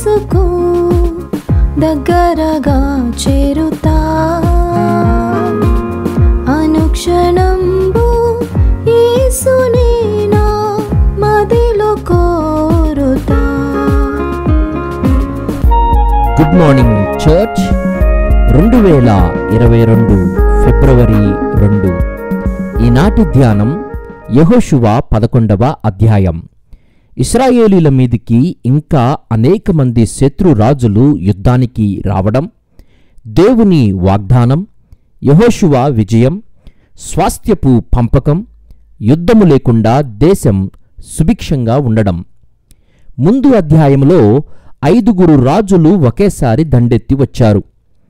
యేసుకు దగ్గరగా చేరుతా అనుక్షణంబు యేసునే నా మదిలో కోరుతా గుడ్ మార్నింగ్ చర్చ్ రెండు వేల ఇరవై రెండు ఫిబ్రవరి రెండు ఈనాటి ధ్యానం యెహోషువ పదకొండవ అధ్యాయం ఇస్రాయేలీల మీదికి ఇంకా అనేక మంది శత్రు రాజులు యుద్ధానికి రావడం దేవుని వాగ్దానం యెహోషువ విజయం స్వాస్థ్యపు పంపకం యుద్ధము లేకుండా దేశం సుభిక్షంగా ఉండడం ముందు అధ్యాయంలో ఐదుగురు రాజులు ఒకేసారి దండెత్తి వచ్చారు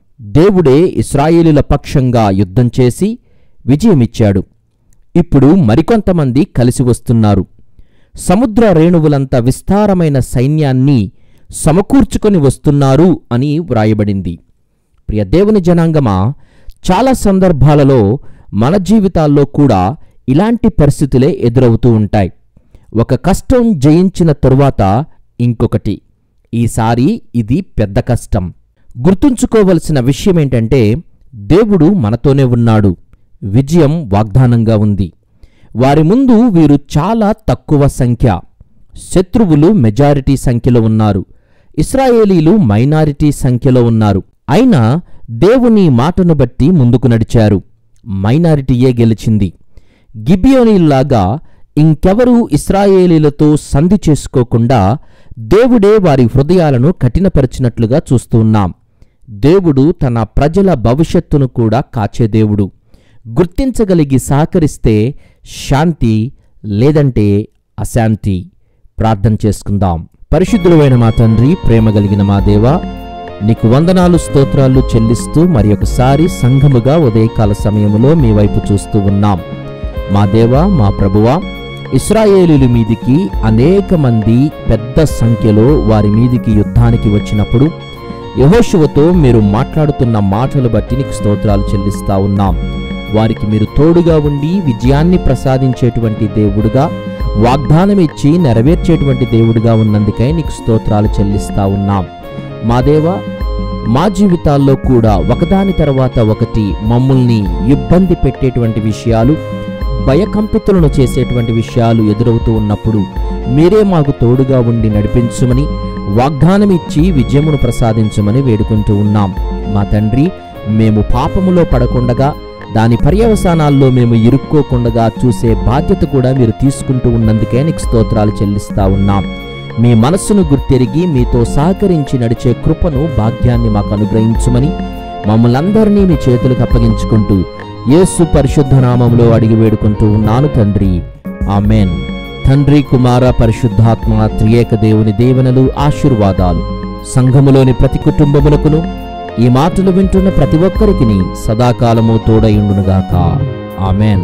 దేవుడే ఇస్రాయేలుల పక్షంగా యుద్ధం చేసి విజయమిచ్చాడు ఇప్పుడు మరికొంతమంది కలిసి వస్తున్నారు సముద్ర రేణువులంత విస్తారమైన సైన్యాన్ని సమకూర్చుకొని వస్తున్నారు అని వ్రాయబడింది ప్రియ దేవుని జనాంగమా చాలా సందర్భాలలో మన జీవితాల్లో కూడా ఇలాంటి పరిస్థితులే ఎదురవుతూ ఉంటాయి ఒక కష్టం జయించిన తరువాత ఇంకొకటి ఈసారి ఇది పెద్ద కష్టం గుర్తుంచుకోవలసిన విషయం ఏంటంటే దేవుడు మనతోనే ఉన్నాడు విజయం వాగ్దానంగా ఉంది వారి ముందు వీరు చాలా తక్కువ సంఖ్య శత్రువులు మెజారిటీ సంఖ్యలో ఉన్నారు ఇస్రాయేలీలు మైనారిటీ సంఖ్యలో ఉన్నారు అయినా దేవుని మాటను బట్టి ముందుకు నడిచారు మైనారిటీయే గెలిచింది గిబియోనీల్లాగా ఇంకెవరూ ఇస్రాయేలీలతో సంధి చేసుకోకుండా దేవుడే వారి హృదయాలను కఠినపరిచినట్లుగా చూస్తూ ఉన్నాం దేవుడు తన ప్రజల భవిష్యత్తును కూడా కాచే దేవుడు గుర్తించగలిగి సహకరిస్తే శాంతి లేదంటే అశాంతి ప్రార్థన చేసుకుందాం పరిశుద్ధులైన మా తండ్రి ప్రేమ కలిగిన మా దేవా నీకు వందనాలు స్తోత్రాలు చెల్లిస్తూ మరి ఒకసారి సంఘముగా ఉదయకాల సమయంలో మీ వైపు చూస్తూ ఉన్నాం మా దేవా మా ప్రభువా ఇస్రాయేలీల మీదికి అనేక మంది పెద్ద సంఖ్యలో వారి మీదికి యుద్ధానికి వచ్చినప్పుడు యహోశువతో మీరు మాట్లాడుతున్న మాటలు బట్టి నీకు స్తోత్రాలు చెల్లిస్తా ఉన్నాం వారికి మీరు తోడుగా ఉండి విజయాన్ని ప్రసాదించేటువంటి దేవుడుగా వాగ్దానం ఇచ్చి నెరవేర్చేటువంటి దేవుడుగా ఉన్నందుకై నీకు స్తోత్రాలు చెల్లిస్తా ఉన్నాం మా దేవా మా జీవితాల్లో కూడా ఒకదాని తర్వాత ఒకటి మమ్మల్ని ఇబ్బంది పెట్టేటువంటి విషయాలు భయకంపితులను చేసేటువంటి విషయాలు ఎదురవుతూ ఉన్నప్పుడు మీరే మాకు తోడుగా ఉండి నడిపించమని వాగ్దానం ఇచ్చి విజయమును ప్రసాదించమని వేడుకుంటూ ఉన్నాం మా తండ్రి మేము పాపములో పడకుండగా దాని పర్యవసానాల్లో మేము ఇరుక్కోకుండా చూసే బాధ్యత కూడా మీరు తీసుకుంటూ ఉన్నందుకే నీకు స్తోత్రాలు చెల్లిస్తా ఉన్నాం మీ మనస్సును గుర్తెరిగి మీతో సహకరించి నడిచే కృపను భాగ్యాన్ని మాకు అనుగ్రహించుమని మమ్మల్ని అందరినీ మీ చేతులకు అప్పగించుకుంటూ యేసు పరిశుద్ధ నామంలో అడిగి వేడుకుంటూ ఉన్నాను తండ్రి ఆమెన్ తండ్రి కుమార పరిశుద్ధాత్మ త్రియేక దేవుని దేవనలు ఆశీర్వాదాలు సంఘములోని ప్రతి కుటుంబములకును ఈ మాటలు వింటున్న ప్రతి ఒక్కరికి సదాకాలము తోడయుండునుగాక ఆమెన్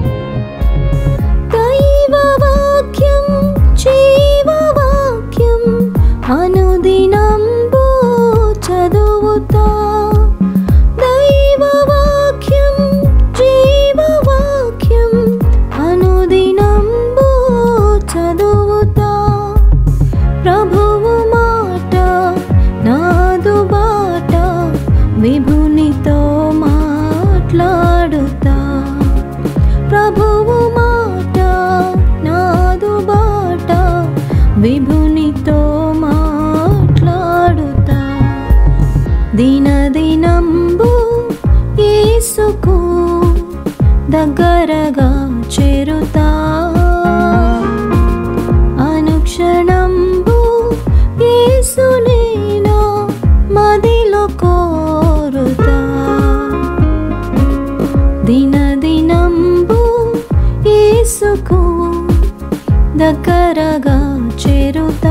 దైవవాక్యం జీవవాక్యం అనుదినంబు చదువుతా దైవవాక్యం జీవవాక్యం అనుదినంబు చదువుతా ప్రభువు మాట నాదు బాట విభునితో మాట్లాడుతా ప్రభువు మాట నాదు బాట విభునితో మాట్లాడుతా దినదినంబు యేసుకు దగ్గరగా చేరుతా అనుక్షణంబు యేసునే నా మదిలో కోరుతా దినదినంబు యేసుకు దగ్గరగా చేరుతా